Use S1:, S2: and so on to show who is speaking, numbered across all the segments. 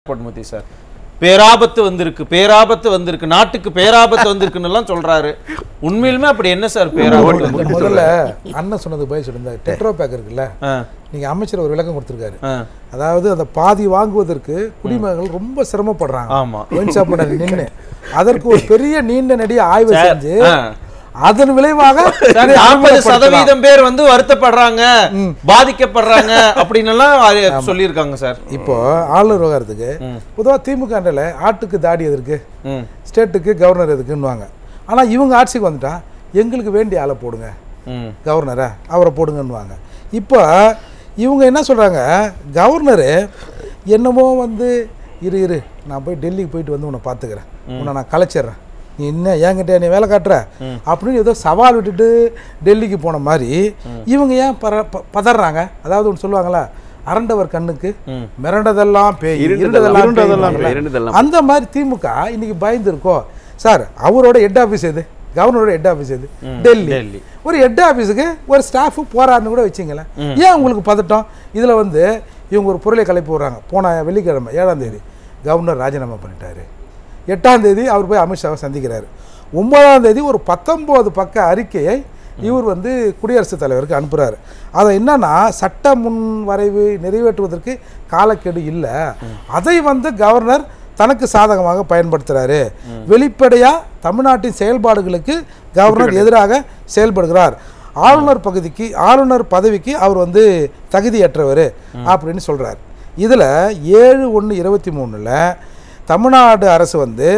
S1: பொன்முத்தி sir பேராபத்து வந்திருக்கு பேராபத்து வந்திருக்கு நாட்டுக்கு பேராபத்து வந்திருக்குன்னு எல்லாம் சொல்றாரு உண்மையிலுமே அப்படி என்ன சார் பேராபத்து வந்திருக்கு?
S2: முதல்ல அண்ணன் சொன்னது போய் சொல்லியிருந்தாரு டெட்ரோ பேக் இருக்குல்ல
S1: ஆ,
S2: நீங்க அமைச்சர் ஒரு விளக்கம் கொடுத்துருக்காரு
S1: ஆ,
S2: அதாவது அந்த பாதி வாங்குவதற்கு குடிமகன்கள் ரொம்ப சிரமப்படுறாங்க
S1: ஆமா
S2: ஒயின் ஷாப் நின்று அதற்கு ஒரு பெரிய நீண்ட நெடிய ஆய்வு செஞ்சு
S1: ஆ.
S2: அதன் விளைவாக
S1: சார், நாற்பது சதவீதம் பேர் வந்து வருத்தப்படுறாங்க பாதிக்கப்படுறாங்க அப்படின்னு எல்லாம் அது சொல்லியிருக்காங்க சார்
S2: இப்போ ஆளுநர் விவகாரத்துக்கு பொதுவா திமுக ஆட்டுக்கு தாடி எதற்கு
S1: ம்,
S2: ஸ்டேட்டுக்கு கவர்னர் எதுக்குன்னுவாங்க ஆனா இவங்க ஆட்சிக்கு வந்துட்டா எங்களுக்கு வேண்டிய ஆளை போடுங்க
S1: ம்,
S2: கவர்னரை அவரை போடுங்கன்னுவாங்க இப்போ இவங்க என்ன சொல்கிறாங்க கவர்னரு என்னமோ வந்து இரு இரு நான் போய் டெல்லிக்கு போயிட்டு வந்து உன்னை பார்த்துக்கிறேன் உன்னை நான் கலைச்சிட்றேன் நீ என்ன என்கிட்ட நீ வேலை காட்டுற அப்படின்னு ஏதோ சவால் விட்டுட்டு டெல்லிக்கு போன மாதிரி இவங்க ஏன் பர ப- பதறாங்க அதாவது ஒன்று சொல்லுவாங்களா அரண்டவர் கண்ணுக்கு
S1: ம்.
S2: மிரண்டதெல்லாம் பேய்
S3: இருண்டதெல்லாம்
S2: இருண்டதெல்லாம்
S3: பேய்,
S2: பேய்
S3: இருண்டதெல்லாம்
S2: அந்த மாதிரி திமுக இன்னைக்கு பயந்துருக்கோ சார் அவரோட ஹெட் ஆஃபீஸ் எது கவர்னரோட ஹெட் ஆஃபீஸ் எது டெல்லி
S1: டெல்லி.
S2: ஒரு ஹெட் ஆஃபீஸுக்கு ஒரு ஸ்டாஃப் போறாருன்னு கூட வச்சிங்களேன் ஏன் உங்களுக்கு பதட்டம் இதில் வந்து இவங்க ஒரு பொருளை கலைப்பு விடுறாங்க போன வெள்ளிக்கிழமை ஏழாம் தேதி கவர்னர் ராஜினாமா பண்ணிட்டாரு எட்டாம் தேதி அவர் போய் அமித்ஷாவை சந்திக்கிறாரு ஒன்பதாம் தேதி ஒரு பத்தொம்போது பக்க அறிக்கையை இவர் வந்து குடியரசுத் தலைவருக்கு அனுப்புகிறாரு அதை என்னன்னா சட்ட முன் வரைவு நிறைவேற்றுவதற்கு காலக்கெடு இல்லை அதை வந்து கவர்னர் தனக்கு சாதகமாக பயன்படுத்துகிறாரு வெளிப்படையாக தமிழ்நாட்டின் செயல்பாடுகளுக்கு கவர்னர் எதிராக செயல்படுகிறார் ஆளுநர் பகுதிக்கு ஆளுநர் பதவிக்கு அவர் வந்து தகுதியற்றவர் அப்படின்னு சொல்கிறார் இதில் ஏழு ஒன்று இருபத்தி மூணில் தமிழ்நாடு அரசு வந்து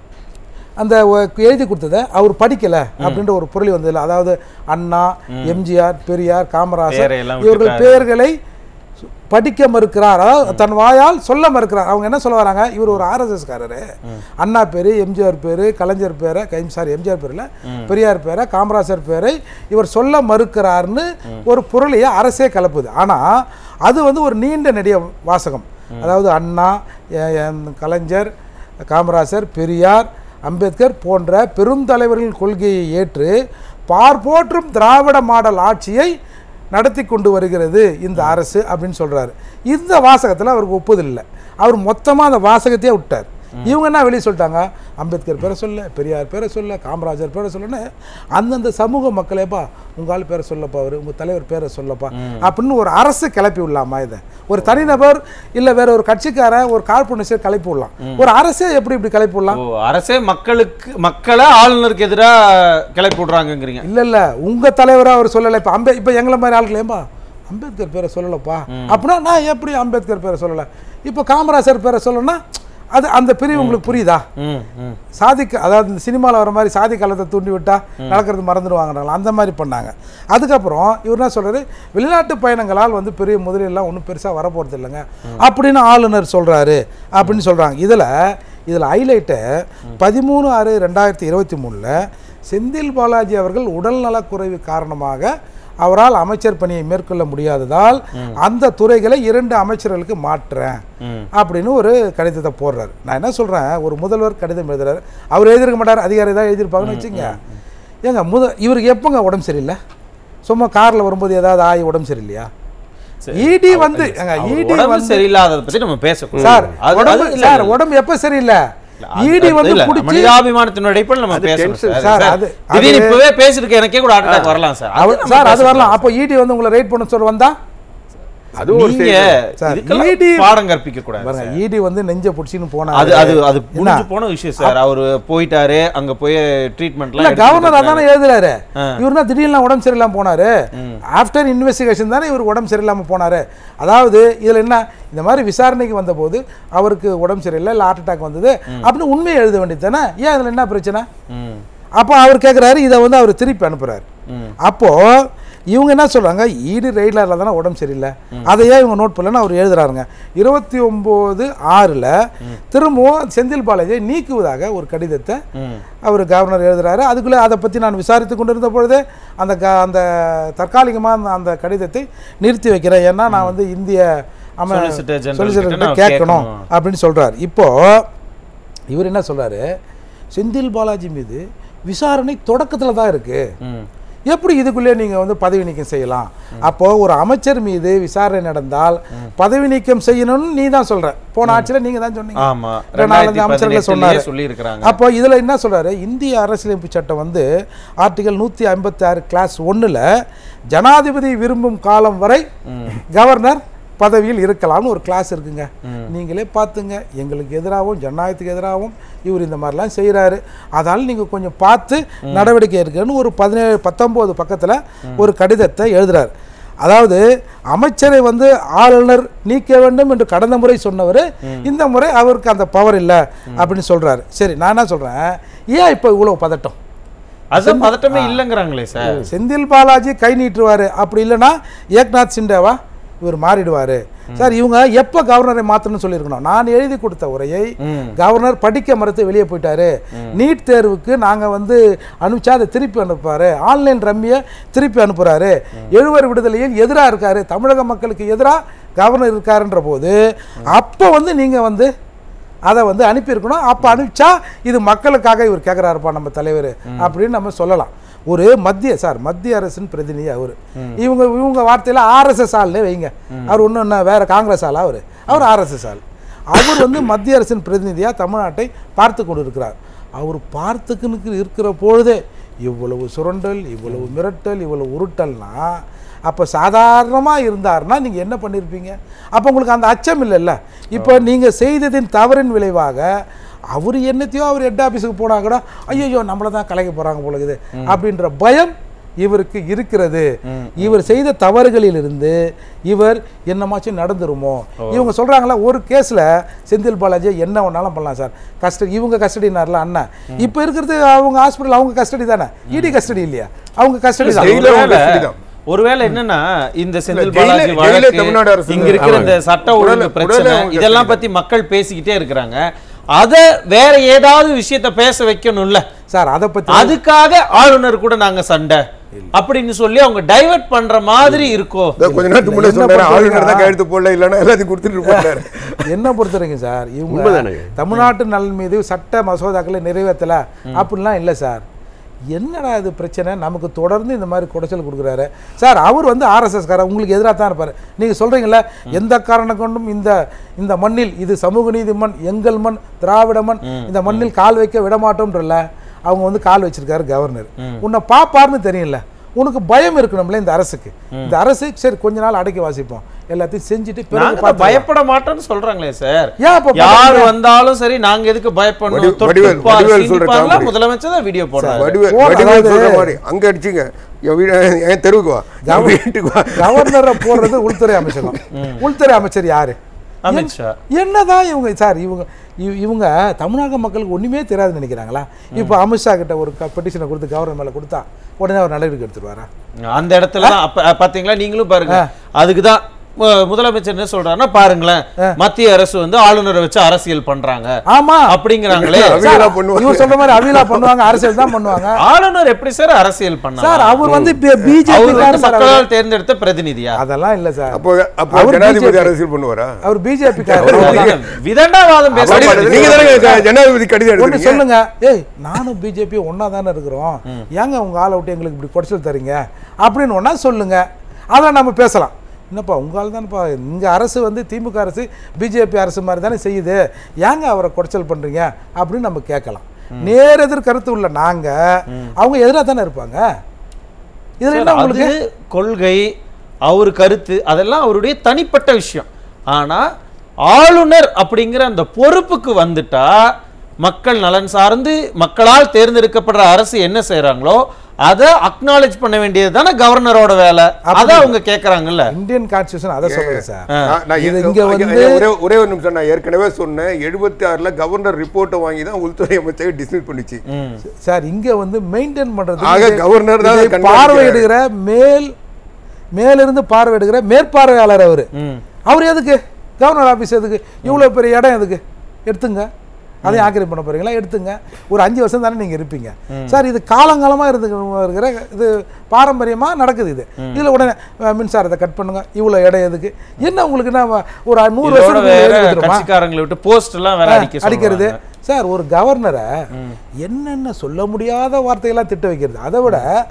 S2: அந்த ஒ- எழுதி கொடுத்ததை அவர் படிக்கல அப்படின்ற ஒரு பொருள் வந்ததில்ல அதாவது அண்ணா எம்ஜிஆர் பெரியார் காமராஜர்
S1: பேரையெல்லாம்
S2: இவர்கள்
S1: விட்டுட்டாரு.
S2: பெயர்களை சு- படிக்க மறுக்கிறார் அதாவது தன் வாயால் சொல்ல மறுக்கிறார் அவங்க என்ன சொல்ல வராங்க இவர் ஒரு ஆர்எஸ்எஸ் காரரு அண்ணா பேரு எம்ஜிஆர் பேரு கலைஞர் பேரை கைம் சாரி எம்ஜிஆர் பேரில் பெரியார் பேரை காமராஜர் பேரை இவர் சொல்ல மறுக்கிறார்னு ஒரு பொருளையே அரசே கலப்புது ஆனா அது வந்து ஒரு நீண்ட நெடிய வாசகம் அதாவது அண்ணா எ- என் கலைஞர் காமராஜர் பெரியார் அம்பேத்கர் போன்ற பெருந்தலைவர்களின் கொள்கையை ஏற்று பார்ப்போற்றும் திராவிட மாடல் ஆட்சியை நடத்தி கொண்டு வருகிறது இந்த அரசு அப்படின்னு சொல்றாரு இந்த வாசகத்தில் அவருக்கு ஒப்புதல் இல்லை அவர் மொத்தமாக அந்த வாசகத்தையே விட்டார் இவங்க என்ன வெளியே சொல்லிட்டாங்க அம்பேத்கர் பேரை சொல்ல பெரியார் பேரை சொல்ல காமராஜர் பேரை சொல்லன்னு அந்தந்த சமூக மக்களேப்பா உங்க ஆள் பேரை சொல்லப்பா அவர் உங்க தலைவர் பேரை சொல்லப்பா அப்படின்னு ஒரு அரசு கிளப்பி விடலாமா இதை ஒரு தனிநபர் இல்ல வேற ஒரு கட்சிக்காரன் ஒரு கார்பரேஷன் கிளப்பி விடலாம் ஒரு அரசே எப்படி இப்படி கிளப்பி விடலாம்
S1: ஓ அரசே மக்களுக்கு மக்களை ஆளுநருக்கு எதிரா கிளப்பி விடுறாங்கங்கிறீங்க
S2: இல்ல இல்ல உங்க தலைவரா அவர் சொல்லல இப்ப அம்பே இப்ப எங்களை மாதிரி ஆட்கள் ஏம்பா அம்பேத்கர் பேரை சொல்லலப்பா அப்படின்னா நான் எப்படி அம்பேத்கர் பேரை சொல்லல இப்போ காமராஜர் பேரை சொல்லணும்னா அது அந்த பிரிவு உங்களுக்கு புரியுதா
S1: ம் ம்
S2: சாதிக்க அதாவது இந்த சினிமாவில் வர மாதிரி சாதி காலத்தை தூண்டி விட்டா நடக்கிறது மறந்துடுவாங்கறாங்களா அந்த மாதிரி பண்ணாங்க அதுக்கப்புறம் இவர் என்ன சொல்றாரு வெளிநாட்டு பயணங்களால் வந்து பெரிய முதலீடுலாம் ஒன்றும் பெருசாக வரப்போகிறது இல்லைங்க அப்படின்னு ஆளுநர் சொல்றாரு அப்படின்னு சொல்றாங்க இதில் இதில் ஹைலைட்டு பதிமூணு ஆறு ரெண்டாயிரத்தி இருபத்தி மூணில் செந்தில் பாலாஜி அவர்கள் உடல்நலக்குறைவு காரணமாக அவரால் அமைச்சர் பணியை மேற்கொள்ள முடியாததால் அந்த துறைகளை இரண்டு அமைச்சர்களுக்கு மாற்றுறேன்
S1: ம்.
S2: அப்படின்னு ஒரு கடிதத்தை போடுறாரு நான் என்ன சொல்றேன் ஒரு முதல்வர் கடிதம் எழுதுறாரு அவர் எழுதிருக்க மாட்டார் அதிகாரி தான் எழுதியிருப்பாங்கன்னு வச்சுங்க ஏங்க முத இவருக்கு எப்போங்க உடம்பு சரியில்லை சும்மா கார்ல வரும்போது ஏதாவது ஆகி உடம்பு சரியில்லையா
S1: சரி.
S2: இடி வந்து ஏங்க
S1: அவர்
S2: இடி
S1: உடம்பு
S2: வந்து
S1: சரியில்லாததை பத்தி நம்ம பேசக்கூடாது
S2: சார்
S1: அது-
S2: உடம்பு
S1: அது இல்ல,
S2: சார்
S1: இல்ல.
S2: உடம்பு எப்ப சரியில்லை
S1: அது-
S2: இடி
S1: அது
S2: வந்து
S1: இல்ல,
S2: பிடிச்சி
S1: மனிதாபிமானத்தின் அடிப்படையில் நம்ம
S3: அது
S1: பேசணும்
S3: tension,
S1: சார்.
S2: சார்,
S1: சார்,
S2: அது-
S1: திடீர்னு
S2: அது-
S1: இப்பவே பேசிருக்க எனக்கே கூட ஹார்ட் அட்டாக் வரலாம் சார் அது
S2: அவர்
S1: நம்ம
S2: சார் அது
S1: பேசக்கூடாது.
S2: வரலாம் அப்போ இடி வந்து உங்களை ரைட் பண்ண சொல்ல வந்தா
S3: அது ஒரு
S1: நீங்க
S3: stage.
S2: சார்,
S1: இதுக்கெல்லாம்
S2: ED
S1: பாடம் கற்பிக்க கூடாது
S2: பாருங்க
S1: சார்.
S2: இடி வந்து நெஞ்ச பிடிச்சின்னு போனா
S1: அது அது அது புரிஞ்சு போன விஷயம் சார் அவரு போயிட்டாரு அங்க போய் ட்ரீட்மெண்ட்லாம்
S2: இல்ல
S1: எடுத்துட்டு
S2: கவர்னர்
S1: இருக்காரு.
S2: அதானே எழுதுறாரு
S1: ஆ.
S2: இவருனா திடீர்னு உடம்பு சரியில்லாம போனாரு ஆஃப்டர் இன்வெஸ்டிகேஷன் தானே இவர் உடம்பு சரியில்லாம போனாரு அதாவது இதுல என்ன இந்த மாதிரி விசாரணைக்கு வந்தபோது அவருக்கு உடம்பு சரியில்லை இல்லை ஹார்ட் அட்டாக் வந்தது அப்படின்னு உண்மையை எழுத வேண்டியது தானே ஏன் இதுல என்ன பிரச்சனை
S1: ம்,
S2: அப்போ அவர் கேட்குறாரு இதை வந்து அவர் திருப்பி அனுப்புறாரு
S1: ம்.
S2: அப்போ இவங்க என்ன சொல்றாங்க ஈடு ரெய்லரில் தானே உடம்பு சரியில்லை அதையே இவங்க நோட் பண்ணலன்னு அவர் எழுதுறாருங்க இருபத்தி ஒம்பது ஆறில் திரும்பவும் செந்தில் பாலாஜியை நீக்குவதாக ஒரு கடிதத்தை
S1: ம்.
S2: அவர் கவர்னர் எழுதுறாரு அதுக்குள்ளே அதை பற்றி நான் விசாரித்து கொண்டிருந்த பொழுது அந்த க அந்த தற்காலிகமாக அந்த அந்த கடிதத்தை நிறுத்தி வைக்கிறேன் ஏன்னா நான் வந்து இந்திய அம
S1: Solicitor General
S2: Solicitor
S1: கிட்ட
S2: கிட்ட
S1: நான்
S2: கேட்கணும்
S1: கேட்கணும்.
S2: அப்படின்னு சொல்றாரு இப்போ இவர் என்ன சொல்றாரு செந்தில் பாலாஜி மீது விசாரணை தொடக்கத்தில் தான் இருக்கு
S1: ம்.
S2: எப்படி இதுக்குள்ளே நீங்க வந்து பதவி நீக்கம் செய்யலாம் அப்போ ஒரு அமைச்சர் மீது விசாரணை நடந்தால் பதவி நீக்கம் செய்யணும்னு நீ தான் சொல்ற போன ஆட்சியில நீங்க தான் சொன்னீங்க
S1: ஆமா
S2: ரெண்டாயிரத்தி
S1: ரெண்டாயிரத்தி
S2: அமைச்சர்களை
S1: பதினெட்டுலயே
S2: சொன்னாரு.
S1: சொல்லி இருக்கிறாங்க
S2: அப்போ இதுல என்ன சொல்றாரு இந்திய அரசியலமைப்பு சட்டம் வந்து ஆர்டிகல் நூத்தி ஐம்பத்தி ஆறு கிளாஸ் ஒண்ணுல ஜனாதிபதி விரும்பும் காலம் வரை கவர்னர் பதவியில் இருக்கலாம்னு ஒரு கிளாஸ் இருக்குங்க நீங்களே பார்த்துங்க எங்களுக்கு எதிராகவும் ஜனநாயகத்துக்கு எதிராகவும் இவர் இந்த மாதிரிலாம் செய்கிறாரு அதனால நீங்கள் கொஞ்சம் பார்த்து நடவடிக்கை எடுக்கணும்னு ஒரு பதினேழு பத்தொம்போது பக்கத்தில் ஒரு கடிதத்தை எழுதுறாரு அதாவது அமைச்சரை வந்து ஆளுநர் நீக்க வேண்டும் என்று கடந்த முறை சொன்னவர் இந்த முறை அவருக்கு அந்த பவர் இல்லை அப்படின்னு சொல்றாரு சரி நான் என்ன சொல்றேன் ஏன் இப்போ இவ்வளோ பதட்டம்
S1: அதான் பதட்டமே இல்லைங்கிறாங்களே சார்
S2: செந்தில் பாலாஜி கை நீட்டுவாரு அப்படி இல்லைன்னா ஏக்நாத் சிண்டேவா இவர் மாறிடுவாரு சார் இவங்க எப்போ கவர்னரை மாற்றணும்னு சொல்லியிருக்கணும் நான் எழுதி கொடுத்த உரையை
S1: ம்.
S2: கவர்னர் படிக்க மறுத்து வெளியே போயிட்டாரு நீட் தேர்வுக்கு நாங்க வந்து அனுப்பிச்சா அதை திருப்பி அனுப்புவாரு ஆன்லைன் ரம்மியை திருப்பி அனுப்புறாரு எழுவர் விடுதலையில் எதிரா இருக்காரு தமிழக மக்களுக்கு எதிரா கவர்னர் இருக்காருன்ற போது அப்போ வந்து நீங்க வந்து அதை வந்து அனுப்பியிருக்கணும் அப்போ அனுப்பிச்சா இது மக்களுக்காக இவர் கேட்குறாருப்பா நம்ம தலைவர் அப்படின்னு நம்ம சொல்லலாம் ஒரு மத்திய சார் மத்திய அரசின் பிரதிநிதி அவர் இவங்க இவங்க வார்த்தையில் ஆர்எஸ்எஸ் ஆள்னே வைங்க அவர் ஒன்றும் என்ன வேற காங்கிரஸ் ஆளா அவர் அவர் ஆர்எஸ்எஸ் ஆள் அவர் வந்து மத்திய அரசின் பிரதிநிதியாக தமிழ்நாட்டை பார்த்து கொண்டு இருக்கிறார் அவர் பார்த்துக்குன்னு இருக்கிற பொழுதே இவ்வளவு சுரண்டல் இவ்வளவு மிரட்டல் இவ்வளவு உருட்டல்னா அப்போ சாதாரணமாக இருந்தாருன்னா நீங்கள் என்ன பண்ணியிருப்பீங்க அப்போ உங்களுக்கு அந்த அச்சம் இல்லைல்ல இப்போ நீங்கள் செய்ததின் தவறின் விளைவாக அவர் என்னத்தையோ அவர் ஹெட் ஆஃபீஸுக்கு போனா கூட ஐயோ நம்மளை தான் கலைக்க போகிறாங்க போல இருக்குது அப்படின்ற பயம் இவருக்கு இருக்கிறது இவர் செய்த தவறுகளிலிருந்து இவர் என்னமாச்சும் நடந்துருமோ இவங்க சொல்றாங்களா ஒரு கேஸ்ல செந்தில் பாலாஜி என்ன வேணாலும் பண்ணலாம் சார் கஸ்டடி இவங்க கஸ்டடினார்ல அண்ணன் இப்போ இருக்கிறது அவங்க ஹாஸ்பிட்டல் அவங்க கஸ்டடி தானே இடி கஸ்டடி இல்லையா அவங்க கஸ்டடி தான்
S3: ஜெயில அவங்க
S1: ஒருவேளை-
S3: custody தான்.
S1: ஒருவேளை என்னன்னா இந்த செந்தில்
S3: ஜெயில-
S1: பாலாஜி
S3: ஜெயில
S1: வழக்கு
S3: தமிழ்நாடு அரசு
S1: இங்க இருக்கிற இந்த
S3: ஆமாங்க.
S1: சட்ட
S3: உடனே-
S1: ஒழுங்கு
S3: உடனே
S1: பிரச்சனை
S3: அவங்க
S1: இதெல்லாம்
S3: custody
S1: பத்தி மக்கள் பேசிக்கிட்டே இருக்கிறாங்க அத வேற ஏதாவது விஷயத்த பேச வைக்கணும்ல
S2: சார் அதை பத்தி
S1: அதுக்காக ஆளுநர் கூட நாங்க சண்டை அப்படின்னு சொல்லி அவங்க டைவர்ட் பண்ற மாதிரி இருக்கோ
S3: இதோ கொஞ்ச நேரத்துக்கு முன்னாடி
S2: என்ன
S3: சொன்னாரு
S2: பண்றீங்க?
S3: ஆளுநர் தான் கையெழுத்து போடல இல்லைன்னா எல்லாத்தையும் கொடுத்துட்டு போட்டாரு
S2: என்ன பொறுத்த வரைக்கும் சார் இவங்க
S4: உண்மைதானே?
S2: தமிழ்நாட்டு நலன் மீது சட்ட மசோதாக்களை நிறைவேற்றல அப்படிலாம் இல்லை சார் என்னடா இது பிரச்சனை நமக்கு தொடர்ந்து இந்த மாதிரி குடைச்சல் கொடுக்குறாரு சார் அவர் வந்து ஆர்எஸ்எஸ் காரர் உங்களுக்கு எதிராக தான் இருப்பார் நீங்கள் சொல்கிறீங்களா எந்த காரணம் கொண்டும் இந்த இந்த மண்ணில் இது சமூக நீதி மண் எங்கள் மண் திராவிட மண் இந்த மண்ணில் கால் வைக்க விடமாட்டோம்ன்றல அவங்க வந்து கால் வச்சிருக்காரு கவர்னர் உன்னை பாப்பார்னு தெரியல உனக்கு பயம் இருக்கணும்ல இந்த அரசுக்கு இந்த அரசு சரி கொஞ்ச நாள் அடக்கி வாசிப்போம் எல்லாத்தையும் செஞ்சுட்டு பிறகு
S1: நாங்க தான்
S2: பார்த்துக்கலாம்.
S1: பயப்பட மாட்டோம்னு சொல்றாங்களே சார்
S2: ஏன் அப்ப
S1: யார்
S2: பயப்படுறீங்க?
S1: வந்தாலும் சரி நாங்க எதுக்கு பயப்படணும்
S3: வடிவேல்
S1: தொட்டு
S3: வடிவேல்
S1: பார்,
S3: வடிவேல் சொல்ற
S1: சீனிப்பார்லாம்
S3: காமெடி.
S1: முதலமைச்சர் தான் வீடியோ போடுறாரு
S3: வடிவேல்
S2: போன
S3: வடிவேல்
S2: அதாவது-
S3: சொல்ற மாதிரி அங்க அடிச்சுங்க என் வீடு என் தெருவுக்கு வா என் வீட்டுக்கு வா
S2: கவர்னரை போடுறது உள்துறை அமைச்சகம் உள்துறை அமைச்சர் யாரு
S1: அமித்ஷா
S2: என்னதான் இவங்க சார் இவங்க இவ- இவங்க தமிழக மக்களுக்கு ஒண்ணுமே தெரியாதுன்னு நினைக்கிறாங்களா இப்போ அமித்ஷா கிட்ட ஒரு பெட்டிஷனை கொடுத்து கவர்னர் மேல கொடுத்தா உடனே அவர் நடவடிக்கை எடுத்துருவாரா
S1: அந்த இடத்துல தான் அப்ப அஹ், பாத்தீங்களா நீங்களும் பாருங்க அதுக்கு தான் முதலமைச்சர் என்ன சொல்றாருன்னா பாருங்களேன் மத்திய அரசு வந்து ஆளுநரை வச்சு அரசியல் பண்றாங்க
S2: ஆமா
S1: அப்படிங்கிறாங்களே
S3: அவியலா
S2: சார்,
S3: பண்ணுவாங்க.
S2: இவர் சொல்ற மாதிரி அவிலா பண்ணுவாங்க அரசியல் தான் பண்ணுவாங்க
S1: ஆளுநர் எப்படி சார் அரசியல் பண்ணார்
S2: சார் அவர் வந்து பிஜேபி
S1: அவர் வந்து மக்களால் தேர்ந்தெடுத்த பிரதிநிதியா
S2: அதெல்லாம் இல்ல சார்
S3: அப்போ அப்போ
S2: அவர்
S3: ஜனாதிபதி
S2: BJP.
S3: அரசியல் பண்ணுவாரா
S2: அவர் பிஜேபி
S1: அதாங்க, விதண்டாவாதம் பேச
S3: வடிவேல், நீங்க தானே ஜனாதிபதி கடிதம்
S2: ஒண்ணு
S3: எடுத்தீங்க
S2: சொல்லுங்க ஏய் நானும் பிஜேபி ஒண்ணா தானே இருக்கிறோம் ஏங்க உங்க ஆளை விட்டு எங்களுக்கு இப்படி குறைச்சல் தரீங்க அப்படின்னு ஒண்ணா சொல்லுங்க அதை நம்ம பேசலாம் என்னப்பா உங்க ஆள் தானேப்பா இங்க அரசு வந்து திமுக அரசு பிஜேபி அரசு மாதிரி தானே செய்யுது ஏங்க அவரை குறைச்சல் பண்றீங்க அப்படின்னு நம்ம கேட்கலாம் நேர் எதிர் கருத்து உள்ள நாங்க அவங்க எதிராக தானே இருப்பாங்க இதுல என்ன
S1: சார்,
S2: உங்களுக்கு
S1: அது கொள்கை அவர் கருத்து அதெல்லாம் அவருடைய தனிப்பட்ட விஷயம் ஆனா ஆளுநர் அப்படிங்கிற அந்த பொறுப்புக்கு வந்துட்டா மக்கள் நலன் சார்ந்து மக்களால் தேர்ந்தெடுக்கப்படுற அரசு என்ன செய்றாங்களோ அதை அக்னாலேஜ் பண்ண வேண்டியது தானே கவர்னரோட வேலை அதை அவங்க கேட்கறாங்கல்ல
S2: இந்தியன் கான்ஸ்டியூஷன் அதை சொல்லுங்க சார்
S3: நான் நான்
S2: இது
S3: ஏ-
S2: இங்க
S3: ஐயா,
S2: வந்து-
S3: ஐயா, ஒரே ஒரே ஒரு நிமிஷம் நான் ஏற்கனவே சொன்னேன் எழுபத்தி ஆறுல கவர்னர் ரிப்போர்ட்டை வாங்கி தான் உள்துறை அமைச்சர் டிஸ்மிஸ் பண்ணிச்சு
S2: சார் இங்க வந்து மெயின்டைன் பண்றது
S3: ஆக
S2: இதை-
S3: கவர்னர் தான்
S2: இதை
S3: அதை கண்காணிக்கிறார்.
S2: பார்வையிடுகிற மேல் மேலிருந்து பார்வையிடுகிற மேற்பார்வையாளர் அவரு
S1: ம்.
S2: அவர் எதுக்கு கவர்னர் ஆபீஸ் எதுக்கு இவ்வளவு பெரிய இடம் எதுக்கு எடுத்துங்க அதையும் ஆக்கிரமிப்பு பண்ண போறீங்களா எடுத்துங்க ஒரு அஞ்சு வருஷம் தானே நீங்க இருப்பீங்க சார் இது காலங்காலமா இருந்து இருக்கிற இது பாரம்பரியமா நடக்குது இது இதுல உடனே அஹ், மின்சாரத்தை கட் பண்ணுங்க இவ்வளவு இடம் எதுக்கு என்ன உங்களுக்கு என்ன ஒரு நூறு
S1: இதோட
S2: வருஷம்
S1: வேற
S2: எடுத்துருமா
S1: கட்சிக்காரங்களை விட்டு போஸ்ட் எல்லாம் வேற அடிக்க
S2: அடிக்கிறது
S1: சொல்றாங்க.
S2: சார் ஒரு கவர்னரை என்னென்ன சொல்ல முடியாத வார்த்தையெல்லாம் திட்ட வைக்கிறது அதை விட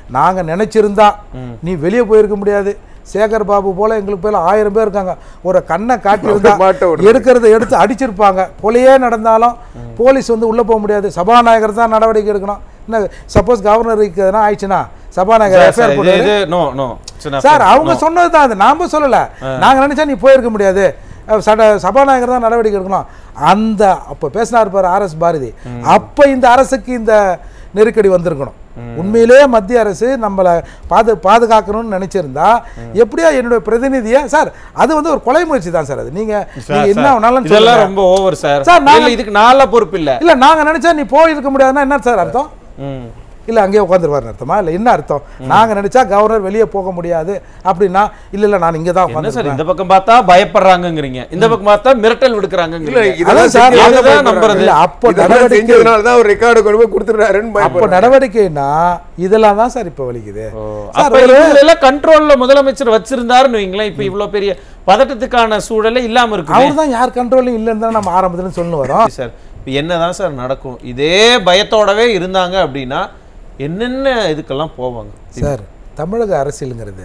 S2: நாங்க நினைச்சிருந்தா நீ வெளியே போயிருக்க முடியாது சேகர் பாபு போல எங்களுக்கு பேர் ஆயிரம் பேர் இருக்காங்க ஒரு கண்ணை காட்டியிருந்தா
S3: மாட்ட விடுறது.
S2: எடுக்கிறத எடுத்து அடிச்சிருப்பாங்க கொலையே நடந்தாலும் போலீஸ் வந்து உள்ள போக முடியாது சபாநாயகர் தான் நடவடிக்கை எடுக்கணும் என்ன சப்போஸ் கவர்னருக்கு எதனா ஆயிடுச்சுன்னா சபாநாயகர்
S1: சார்,
S2: எஃப்ஐஆர்
S1: இது-
S2: போடுவாரு
S1: இது no, no. சின்ன
S2: சார்
S1: friend,
S2: அவங்க
S1: no.
S2: சொன்னது தான் அது நாம சொல்லல நாங்க நினைச்சா நீ போயிருக்க முடியாது அஹ் சட சபாநாயகர் தான் நடவடிக்கை எடுக்கணும் அந்த அப்ப பேசினார் பாரு ஆர் எஸ் பாரதி அப்ப இந்த அரசுக்கு இந்த நெருக்கடி வந்திருக்கணும் உண்மையிலேயே மத்திய அரசு நம்மளை பாது பாதுகாக்கணும்னு நினைச்சிருந்தா எப்படியா என்னுடைய பிரதிநிதியை சார் அது வந்து ஒரு கொலை முயற்சி தான் சார் அது நீங்க
S1: சார்,
S2: நீங்க என்ன
S1: சார்,
S2: வேணாலும்
S1: இதெல்லாம்
S2: சொல்லுங்க.
S1: ரொம்ப ஓவர் சார்
S2: சார், நாங்க-
S1: இல்ல, இதுக்கு நாள பொறுப்பு இல்ல
S2: இல்ல நாங்க நினைச்சா நீ போயிருக்க முடியாதுன்னா என்ன சார் அர்த்தம்
S1: ம்.
S2: இல்ல அங்கேயே உட்காந்துருவாருன்னு அர்த்தமா இல்ல என்ன அர்த்தம் நாங்க நினைச்சா கவர்னர் வெளியே போக முடியாது அப்படின்னா இல்ல இல்ல நான் இங்க தான்
S1: என்ன சார்
S2: உட்காந்து
S1: இந்த பக்கம் பார்த்தா பயப்படுறாங்கங்கிறீங்க இந்த பக்கம் பார்த்தா மிரட்டல் விடுக்கறாங்கங்கிறீங்க
S3: இல்ல, இதெல்லாம்
S2: அதான் சார்,
S3: செஞ்சு
S1: அதுதான்
S3: பயப்படுறாங்க.
S1: நம்புறது.
S2: இல்ல, அப்போ
S3: இதெல்லாம்
S2: நடவடிக்கை
S3: செஞ்சதுனால தான் அவர் ரெக்கார்டு கொண்டு போய் கொடுத்துடுறாருன்னு
S2: அப்போ
S3: பயப்படுறாங்க.
S2: நடவடிக்கைனா இதெல்லாம் தான் சார் இப்ப வலிக்குது சார்
S1: அப்ப இவங்க எல்லாம் கண்ட்ரோல்ல முதலமைச்சர் வச்சிருந்தாருன்னு வைங்களேன் இப்ப இவ்வளவு பெரிய பதட்டத்துக்கான சூழலே இல்லாம இருக்கு
S2: அவர் தான் யார் கண்ட்ரோலும் இல்லைன்னு தான் நம்ம ஆரம்பத்துல சொல்லு வரோம்
S1: சார் இப்ப என்னதான் சார் நடக்கும் இதே பயத்தோடவே இருந்தாங்க அப்படின்னா என்னென்ன இதுக்கெல்லாம் போவாங்க
S2: சார் தமிழக அரசியலுங்கிறது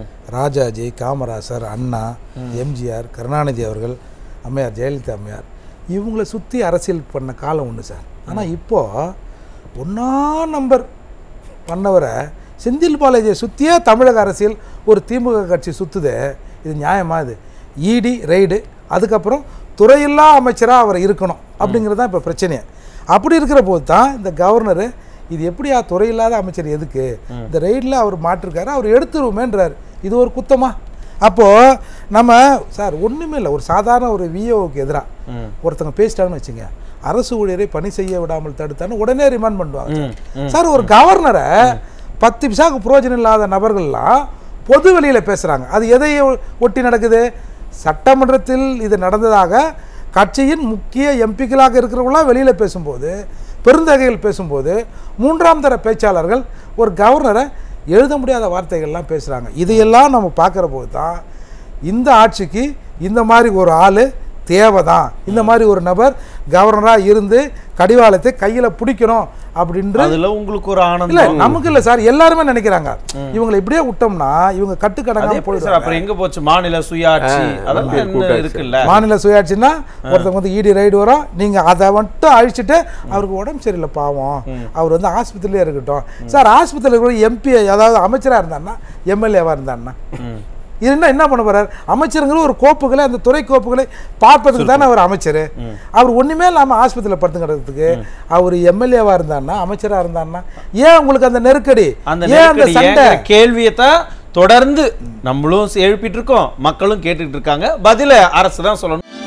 S2: ராஜாஜி காமராசர் அண்ணா எம்ஜிஆர் கருணாநிதி அவர்கள் அம்மையார் ஜெயலலிதா அம்மையார் இவங்கள சுற்றி அரசியல் பண்ண காலம் ஒன்று சார் ஆனால் இப்போ ஒன்றா நம்பர் பண்ணவரை செந்தில் பாலாஜியை சுற்றியே தமிழக அரசியல் ஒரு திமுக கட்சி சுற்றுதே இது நியாயமா இது இடி ரெய்டு அதுக்கப்புறம் துறையில்லா அமைச்சராக அவர் இருக்கணும் அப்படிங்கிறது தான் இப்போ பிரச்சனையே அப்படி இருக்கிற போது தான் இந்த கவர்னரு இது எப்படியா துறையில்லாத அமைச்சர் எதுக்கு இந்த ரெய்டில் அவர் மாட்டிருக்காரு அவர் எடுத்துருவோமேன்றார் இது ஒரு குத்தமா அப்போது நம்ம சார் ஒன்றுமே இல்லை ஒரு சாதாரண ஒரு விஓவுக்கு எதிராக ஒருத்தங்க பேசிட்டாங்கன்னு வச்சுங்க அரசு ஊழியரை பணி செய்ய விடாமல் தடுத்தான்னு உடனே ரிமாண்ட் பண்ணுவாங்க சார். சார் ஒரு கவர்னரை பத்து பிசாக்கு புரோஜனம் இல்லாத நபர்கள்லாம் பொது வெளியில் பேசுகிறாங்க அது எதை ஒட்டி நடக்குது சட்டமன்றத்தில் இது நடந்ததாக கட்சியின் முக்கிய எம்பிக்களாக இருக்கிறவங்களாம் வெளியில் பேசும்போது பெருந்தகைகள் பேசும்போது மூன்றாம் தர பேச்சாளர்கள் ஒரு கவர்னரை எழுத முடியாத வார்த்தைகள்லாம் பேசுகிறாங்க இதையெல்லாம் நம்ம பார்க்குற போது தான் இந்த ஆட்சிக்கு இந்த மாதிரி ஒரு ஆள் தேவை தான் இந்த மாதிரி ஒரு நபர் கவர்னராக இருந்து கடிவாளத்தை கையில் பிடிக்கணும் அப்படின்ற
S1: அதுல உங்களுக்கு ஒரு
S2: இல்ல
S1: ஆனந்தம்
S2: நமக்கு இல்ல சார் எல்லாருமே நினைக்கிறாங்க இவங்களை இப்படியே விட்டோம்னா இவங்க
S1: அது
S2: கட்டுக்கடங்காம
S1: எப்படி சார்
S2: போயிடுவாங்க
S1: அப்புறம் எங்க போச்சு மாநில சுயாட்சி அதெல்லாம்
S3: மத்திய
S1: என்ன
S3: கூட்டாட்சி.
S1: இருக்குல்ல
S2: மாநில சுயாட்சின்னா ஒருத்தவங்க வந்து இடி ரைடு வரும் நீங்க அதை மட்டும் அழிச்சிட்டு அவருக்கு உடம்பு சரியில்லை பாவம் அவர் வந்து ஆஸ்பத்திரியிலே இருக்கட்டும் சார் ஆஸ்பத்திரியில் கூட எம்பி அதாவது அமைச்சரா இருந்தாருன்னா எம்எல்ஏவா இருந்தாருன்னா
S1: ம்.
S2: இருந்தா என்ன பண்ண போறார் அமைச்சருங்கிற ஒரு கோப்புகளை அந்த துறை கோப்புகளை பார்ப்பதுக்கு தானே அவர் அமைச்சர் அவர் ஒண்ணுமே இல்லாம ஆஸ்பத்திரியில் படுத்து கிடக்கிறதுக்கு அவர் எம்எல்ஏவா இருந்தாருன்னா அமைச்சரா இருந்தாருன்னா ஏன் உங்களுக்கு அந்த நெருக்கடி
S1: அந்த
S2: ஏன் அந்த
S1: நெருக்கடி
S2: சண்டை
S1: ஏங்கிற கேள்வியைத்தான் தொடர்ந்து நம்மளும் எழுப்பிட்டு இருக்கோம் மக்களும் கேட்டுட்டு இருக்காங்க பதில அரசு தான் சொல்லணும்